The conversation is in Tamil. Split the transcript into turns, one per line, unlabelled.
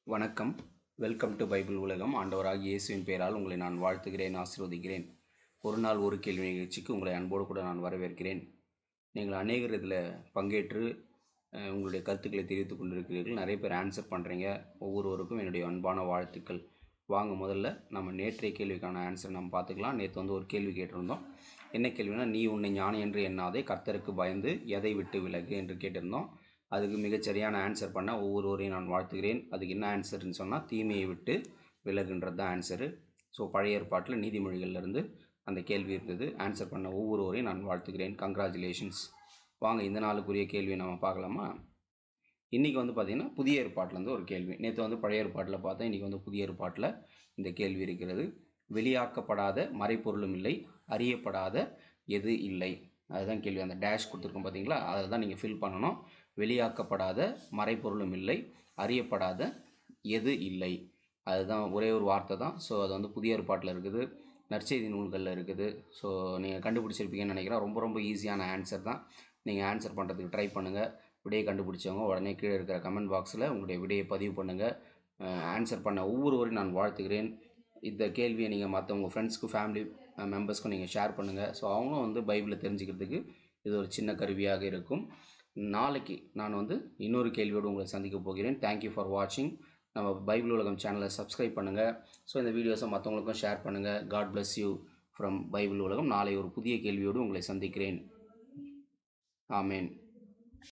வணக்கம் வெல்கம் டு பைபிள் உலகம் ஆண்டவராகிய இயேசுவின் பெயரால் உங்களை நான் வாழ்த்துகிறேன் ஆசீர்வதிக்கிறேன் ஒரு நாள் ஒரு கேள்வி நிகழ்ச்சிக்கு உங்களை அன்போடு கூட நான் வரவேற்கிறேன் நீங்கள் அநேகர் இதில் பங்கேற்று அஹ், உங்களுடைய கருத்துக்களை தெரிவித்துக் கொண்டிருக்கிறீர்கள் நிறைய பேர் ஆன்சர் பண்ணுறீங்க ஒவ்வொருவருக்கும் என்னுடைய அன்பான வாழ்த்துக்கள் வாங்க முதல்ல நம்ம நேற்றைய கேள்விக்கான ஆன்சர் நம்ம பார்த்துக்கலாம் நேற்று வந்து ஒரு கேள்வி கேட்டிருந்தோம் என்ன கேள்வினா நீ உன்னை ஞானி என்று எண்ணாதே கர்த்தருக்கு பயந்து எதை விட்டு விலகு என்று கேட்டிருந்தோம் அதுக்கு மிகச்சரியான ஆன்சர் பண்ண ஒவ்வொருவரையும் நான் வாழ்த்துகிறேன் அதுக்கு என்ன ஆன்சர்னு சொன்னால் தீமையை விட்டு விலகுன்றது தான் ஆன்சரு ஸோ பழைய ஏற்பாட்டில் நீதிமொழிகள்ல இருந்து அந்த கேள்வி இருந்தது ஆன்சர் பண்ண ஒவ்வொருவரையும் நான் வாழ்த்துகிறேன் கங்க்ராச்சுலேஷன்ஸ் வாங்க இந்த நாளுக்குரிய கேள்வியை நம்ம பார்க்கலாமா இன்றைக்கி வந்து பார்த்திங்கன்னா புதிய ஏற்பாட்டிலேருந்து ஒரு கேள்வி நேற்று வந்து பழைய ஏற்பாட்டில் பார்த்தேன் இன்றைக்கி வந்து புதிய ஏற்பாட்டில் இந்த கேள்வி இருக்கிறது வெளியாக்கப்படாத மறைப்பொருளும் இல்லை அறியப்படாத எது இல்லை அதுதான் கேள்வி அந்த டேஷ் கொடுத்துருக்கோம் பார்த்தீங்களா அதை தான் நீங்கள் ஃபில் பண்ணணும் வெளியாக்கப்படாத மறைப்பொருளும் இல்லை அறியப்படாத எது இல்லை அதுதான் ஒரே ஒரு வார்த்தை தான் ஸோ அது வந்து புதிய ஏற்பாட்டில் இருக்குது நற்செய்தி நூல்களில் இருக்குது ஸோ நீங்கள் கண்டுபிடிச்சிருப்பீங்கன்னு நினைக்கிறேன் ரொம்ப ரொம்ப ஈஸியான ஆன்சர் தான் நீங்கள் ஆன்சர் பண்ணுறதுக்கு ட்ரை பண்ணுங்கள் விடையை கண்டுபிடிச்சவங்க உடனே கீழே இருக்கிற கமெண்ட் பாக்ஸில் உங்களுடைய விடையை பதிவு பண்ணுங்கள் ஆன்சர் பண்ண ஒவ்வொருவரையும் நான் வாழ்த்துகிறேன் இந்த கேள்வியை நீங்கள் மற்ற உங்கள் ஃப்ரெண்ட்ஸ்க்கு ஃபேமிலி மெம்பர்ஸ்க்கும் நீங்கள் ஷேர் பண்ணுங்கள் ஸோ அவங்களும் வந்து பைபிளை தெரிஞ்சுக்கிறதுக்கு இது ஒரு சின்ன கருவியாக இருக்கும் நாளைக்கு நான் வந்து இன்னொரு கேள்வியோடு உங்களை சந்திக்க போகிறேன் தேங்க்யூ ஃபார் வாட்சிங் நம்ம பைபிள் உலகம் சேனலை சப்ஸ்கிரைப் பண்ணுங்கள் ஸோ இந்த வீடியோஸை மற்றவங்களுக்கும் ஷேர் பண்ணுங்கள் God bless you from Bible உலகம் நாளை ஒரு புதிய கேள்வியோடு உங்களை சந்திக்கிறேன் ஆமேன்